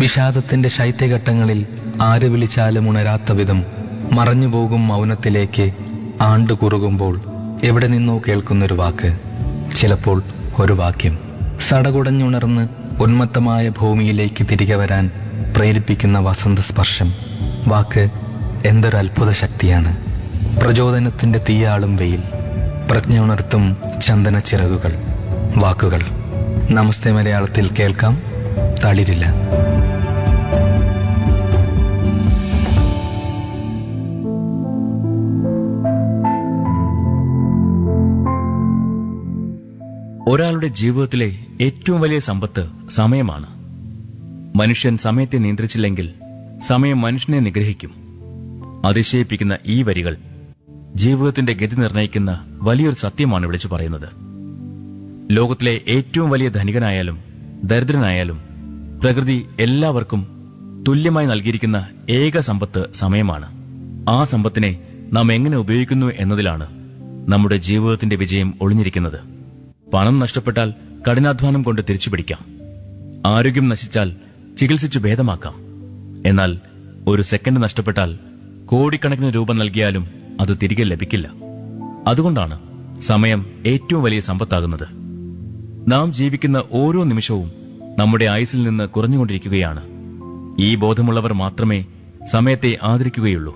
വിഷാദത്തിന്റെ ശൈത്യഘട്ടങ്ങളിൽ ആര് വിളിച്ചാലും ഉണരാത്ത വിധം മറഞ്ഞുപോകും മൗനത്തിലേക്ക് ആണ്ടു കുറുകുമ്പോൾ എവിടെ നിന്നോ കേൾക്കുന്നൊരു വാക്ക് ചിലപ്പോൾ ഒരു വാക്യം സടകുടഞ്ഞുണർന്ന് ഉന്മത്തമായ ഭൂമിയിലേക്ക് തിരികെ വരാൻ പ്രേരിപ്പിക്കുന്ന വസന്ത സ്പർശം വാക്ക് എന്തൊരു അത്ഭുത ശക്തിയാണ് പ്രചോദനത്തിന്റെ തീയാളും വെയിൽ പ്രജ്ഞ ഉണർത്തും ചന്ദന ചിറകുകൾ വാക്കുകൾ നമസ്തേ മലയാളത്തിൽ കേൾക്കാം തളിരില്ല ഒരാളുടെ ജീവിതത്തിലെ ഏറ്റവും വലിയ സമ്പത്ത് സമയമാണ് മനുഷ്യൻ സമയത്തെ നിയന്ത്രിച്ചില്ലെങ്കിൽ സമയം മനുഷ്യനെ നിഗ്രഹിക്കും അതിശയിപ്പിക്കുന്ന ഈ വരികൾ ജീവിതത്തിന്റെ ഗതി നിർണയിക്കുന്ന വലിയൊരു സത്യമാണ് വിളിച്ചു പറയുന്നത് ലോകത്തിലെ ഏറ്റവും വലിയ ധനികനായാലും ദരിദ്രനായാലും പ്രകൃതി എല്ലാവർക്കും തുല്യമായി നൽകിയിരിക്കുന്ന ഏക സമ്പത്ത് സമയമാണ് ആ സമ്പത്തിനെ നാം എങ്ങനെ ഉപയോഗിക്കുന്നു എന്നതിലാണ് നമ്മുടെ ജീവിതത്തിന്റെ വിജയം ഒളിഞ്ഞിരിക്കുന്നത് പണം നഷ്ടപ്പെട്ടാൽ കഠിനാധ്വാനം കൊണ്ട് തിരിച്ചു പിടിക്കാം ആരോഗ്യം നശിച്ചാൽ ചികിത്സിച്ചു ഭേദമാക്കാം എന്നാൽ ഒരു സെക്കൻഡ് നഷ്ടപ്പെട്ടാൽ കോടിക്കണക്കിന് രൂപ നൽകിയാലും അത് തിരികെ ലഭിക്കില്ല അതുകൊണ്ടാണ് സമയം ഏറ്റവും വലിയ സമ്പത്താകുന്നത് നാം ജീവിക്കുന്ന ഓരോ നിമിഷവും നമ്മുടെ ആയുസിൽ നിന്ന് കുറഞ്ഞുകൊണ്ടിരിക്കുകയാണ് ഈ ബോധമുള്ളവർ മാത്രമേ സമയത്തെ ആദരിക്കുകയുള്ളൂ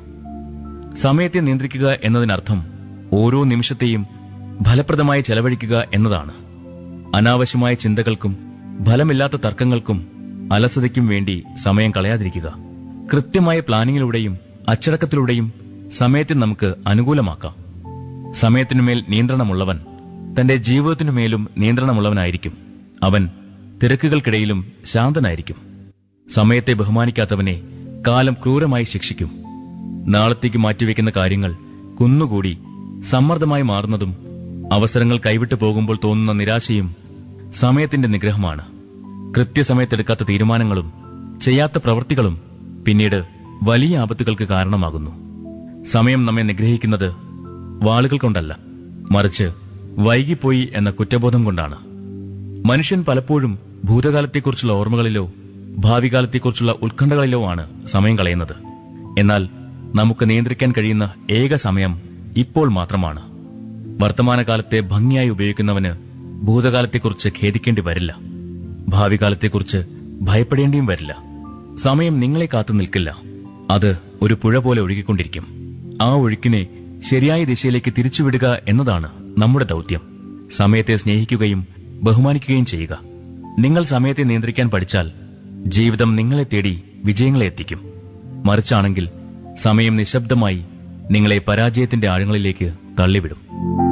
സമയത്തെ നിയന്ത്രിക്കുക എന്നതിനർത്ഥം ഓരോ നിമിഷത്തെയും ഫലപ്രദമായി ചെലവഴിക്കുക എന്നതാണ് അനാവശ്യമായ ചിന്തകൾക്കും ഫലമില്ലാത്ത തർക്കങ്ങൾക്കും അലസതയ്ക്കും വേണ്ടി സമയം കളയാതിരിക്കുക കൃത്യമായ പ്ലാനിങ്ങിലൂടെയും അച്ചടക്കത്തിലൂടെയും സമയത്തെ നമുക്ക് അനുകൂലമാക്കാം സമയത്തിനുമേൽ നിയന്ത്രണമുള്ളവൻ തന്റെ ജീവിതത്തിനുമേലും നിയന്ത്രണമുള്ളവനായിരിക്കും അവൻ തിരക്കുകൾക്കിടയിലും ശാന്തനായിരിക്കും സമയത്തെ ബഹുമാനിക്കാത്തവനെ കാലം ക്രൂരമായി ശിക്ഷിക്കും നാളത്തേക്ക് മാറ്റിവെക്കുന്ന കാര്യങ്ങൾ കുന്നുകൂടി സമ്മർദ്ദമായി മാറുന്നതും അവസരങ്ങൾ കൈവിട്ടു പോകുമ്പോൾ തോന്നുന്ന നിരാശയും സമയത്തിന്റെ നിഗ്രഹമാണ് കൃത്യസമയത്തെടുക്കാത്ത തീരുമാനങ്ങളും ചെയ്യാത്ത പ്രവൃത്തികളും പിന്നീട് വലിയ ആപത്തുകൾക്ക് കാരണമാകുന്നു സമയം നമ്മെ നിഗ്രഹിക്കുന്നത് വാളുകൾ കൊണ്ടല്ല മറിച്ച് വൈകിപ്പോയി എന്ന കുറ്റബോധം കൊണ്ടാണ് മനുഷ്യൻ പലപ്പോഴും ഭൂതകാലത്തെക്കുറിച്ചുള്ള ഓർമ്മകളിലോ ഭാവി കാലത്തെക്കുറിച്ചുള്ള ഉത്കണ്ഠകളിലോ ആണ് സമയം കളയുന്നത് എന്നാൽ നമുക്ക് നിയന്ത്രിക്കാൻ കഴിയുന്ന ഏക സമയം ഇപ്പോൾ മാത്രമാണ് വർത്തമാനകാലത്തെ ഭംഗിയായി ഉപയോഗിക്കുന്നവന് ഭൂതകാലത്തെക്കുറിച്ച് ഖേദിക്കേണ്ടി വരില്ല ഭാവി കാലത്തെക്കുറിച്ച് ഭയപ്പെടേണ്ടിയും വരില്ല സമയം നിങ്ങളെ കാത്തു നിൽക്കില്ല അത് ഒരു പുഴ പോലെ ഒഴുകിക്കൊണ്ടിരിക്കും ആ ഒഴുക്കിനെ ശരിയായ ദിശയിലേക്ക് തിരിച്ചുവിടുക എന്നതാണ് നമ്മുടെ ദൗത്യം സമയത്തെ സ്നേഹിക്കുകയും ബഹുമാനിക്കുകയും ചെയ്യുക നിങ്ങൾ സമയത്തെ നിയന്ത്രിക്കാൻ പഠിച്ചാൽ ജീവിതം നിങ്ങളെ തേടി വിജയങ്ങളെ എത്തിക്കും മറിച്ചാണെങ്കിൽ സമയം നിശബ്ദമായി നിങ്ങളെ പരാജയത്തിന്റെ ആഴങ്ങളിലേക്ക് തള്ളിവിടും